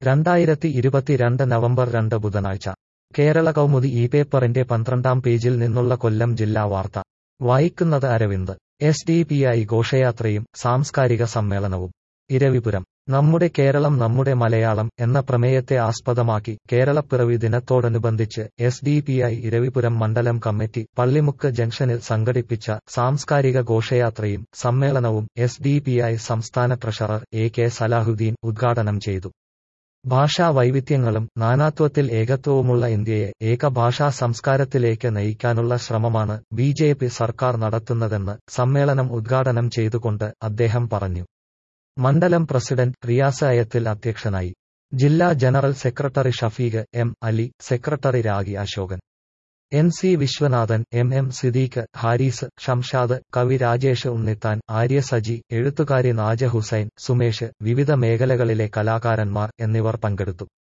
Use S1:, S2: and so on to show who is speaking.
S1: രണ്ടായിരത്തി ഇരുപത്തിരണ്ട് നവംബർ രണ്ട് ബുധനാഴ്ച കേരള കൗമുദി ഈ പേപ്പറിന്റെ പന്ത്രണ്ടാം പേജിൽ നിന്നുള്ള കൊല്ലം ജില്ലാ വാർത്ത വായിക്കുന്നത് Aravind S D P I ഘോഷയാത്രയും സാംസ്കാരിക സമ്മേളനവും ഇരവിപുരം നമ്മുടെ കേരളം നമ്മുടെ മലയാളം എന്ന പ്രമേയത്തെ ആസ്പദമാക്കി കേരളപ്പിറവി ദിനത്തോടനുബന്ധിച്ച് S D P I Eravipuram മണ്ഡലം കമ്മിറ്റി പള്ളിമുക്ക് ജംഗ്ഷനിൽ സംഘടിപ്പിച്ച സാംസ്കാരിക ഘോഷയാത്രയും സമ്മേളനവും എസ് ഡി പി ഐ സംസ്ഥാന ട്രഷറർ എ കെ സലാഹുദ്ദീൻ ഉദ്ഘാടനം ചെയ്തു ഭാഷാ വൈവിധ്യങ്ങളും നാനാത്വത്തിൽ ഏകത്വവുമുള്ള ഇന്ത്യയെ ഏകഭാഷാ സംസ്കാരത്തിലേക്ക് നയിക്കാനുള്ള ശ്രമമാണ് ബി ജെ പി സർക്കാർ നടത്തുന്നതെന്ന് സമ്മേളനം ഉദ്ഘാടനം ചെയ്തുകൊണ്ട് അദ്ദേഹം പറഞ്ഞു മണ്ഡലം പ്രസിഡന്റ് റിയാസ് അയത്തിൽ അധ്യക്ഷനായി ജില്ലാ general secretary Shafeeq M Ali secretary Ragi Ashokan N C Viswanathan M M Siddique Haris Shamshad Kavi Rajesh Unnithan Arya Saji എഴുത്തുകാരി നാജ ഹുസൈൻ സുമേഷ് വിവിധ മേഖലകളിലെ കലാകാരന്മാർ എന്നിവർ പങ്കെടുത്തു